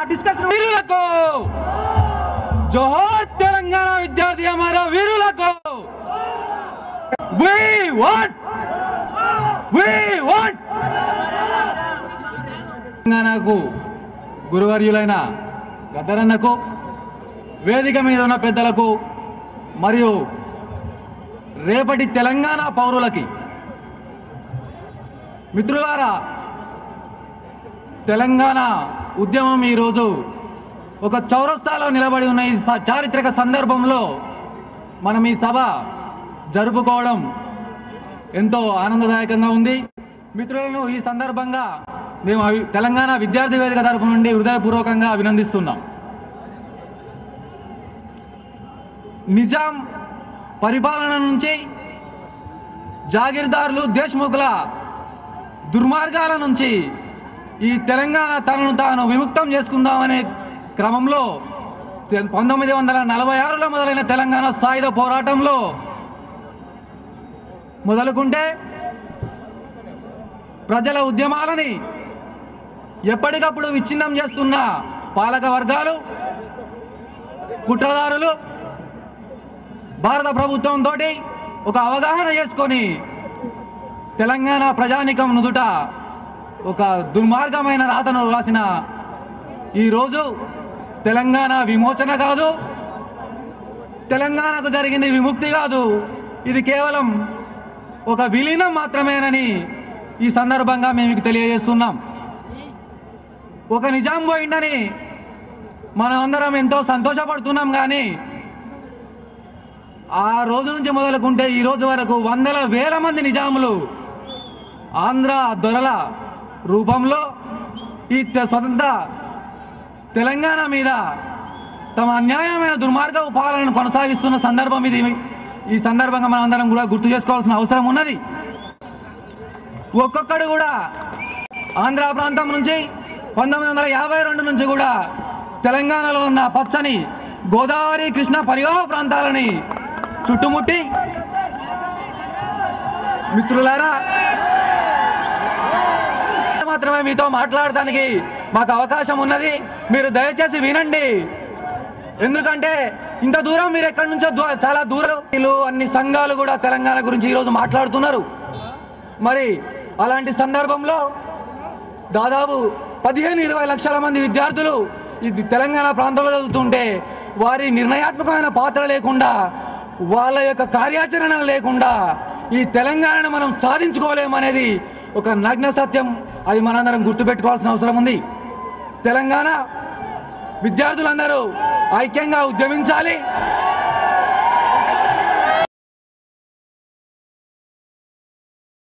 discussion వీరులకు జోహార్ తెలంగాణ విద్యార్థి అమర వీరులకు we want we want తెలంగాణకు గురువర్యులైన గద్దరన్నకు వేదిక మీద ఉన్న పెద్దలకు మరియు రేపటి తెలంగాణ పౌరులకి మిత్రులారా తెలంగాణ ఉద్యమం ఈరోజు ఒక చౌరస్తాలో నిలబడి ఉన్న ఈ స- చారిత్రక సందర్భంలో మనం ఈ సభ జరుపుకోవడం ఎంతో ఆనందదాయకంగా ఉంది మిత్రులను ఈ సందర్భంగా మేము అవి- తెలంగాణ విద్యార్థి వేదిక తరపు నుండి హృదయపూర్వకంగా అభినందిస్తున్నాం నిజాం పరిపాలన నుంచి జాగీర్దారులు దేశ్ముఖుల దుర్మార్గాల నుంచి ఈ తెలంగాణ తనను తాను విముక్తం చేసుకుందామనే క్రమంలో తె- పంతొమ్మిది వందల నలభై ఆరులో మొదలైన తెలంగాణ సాయుధ పోరాటంలో మొదలుకుంటే ప్రజల ఉద్యమాలని ఎప్పటికప్పుడు విచ్ఛిన్నం చేస్తున్న పాలక వర్గాలు కుట్రదారులు భారత ప్రభుత్వంతో ఒక అవగాహన చేసుకొని తెలంగాణ ప్రజానికం నుదుట ఒక దుర్మార్గమైన రాతను రాసిన ఈరోజు తెలంగాణ విమోచన కాదు తెలంగాణకు జరిగింది విముక్తి కాదు ఇది కేవలం ఒక విలీనం మాత్రమేనని ఈ సందర్భంగా మేము మీకు తెలియజేస్తున్నాం ఒక నిజాం పోయిందని మనం అందరం ఎంతో సంతోషపడుతున్నాం కానీ ఆ రోజు నుంచి మొదలుకుంటే ఈ రోజు వరకు వందల వేల మంది నిజాములు ఆంధ్ర దొరల రూపంలో ఈ తె- స్వతంత్ర తెలంగాణ మీద తమ అన్యాయమైన దుర్మార్గ పాలనను కొనసాగిస్తున్న సందర్భం ఇది ఈ సందర్భంగా మనం అందరం కూడా గుర్తు చేసుకోవాల్సిన అవసరం ఉన్నది ఒక్కొక్కడు కూడా ఆంధ్ర ప్రాంతం నుంచి పంతొమ్మిది వందల యాభై రెండు నుంచి కూడా తెలంగాణలో ఉన్న పచ్చని గోదావరి కృష్ణ పరివాహ ప్రాంతాలని చుట్టుముట్టి మిత్రులారా మాత్రమే మీతో మాట్లాడటానికి మాకు అవకాశం ఉన్నది మీరు దయచేసి వినండి ఎందుకంటే ఇంత దూరం మీరు ఎక్కడి నుంచో దూ- చాలా దూరం వీళ్ళు అన్ని సంఘాలు కూడా తెలంగాణ గురించి ఈరోజు మాట్లాడుతున్నారు మరి అలాంటి సందర్భంలో దాదాపు పదిహేను ఇరవై లక్షల మంది విద్యార్థులు ఇది తెలంగాణ ప్రాంతంలో చదువుతుంటే వారి నిర్ణయాత్మకమైన పాత్ర లేకుండా వాళ్ళ యొక్క కార్యాచరణ లేకుండా ఈ తెలంగాణను మనం సాధించుకోలేమనేది ఒక నగ్న సత్యం అది మనందరం గుర్తుపెట్టుకోవాల్సిన అవసరం ఉంది తెలంగాణ విద్యార్థులందరూ ఐక్యంగా ఉద్యమించాలి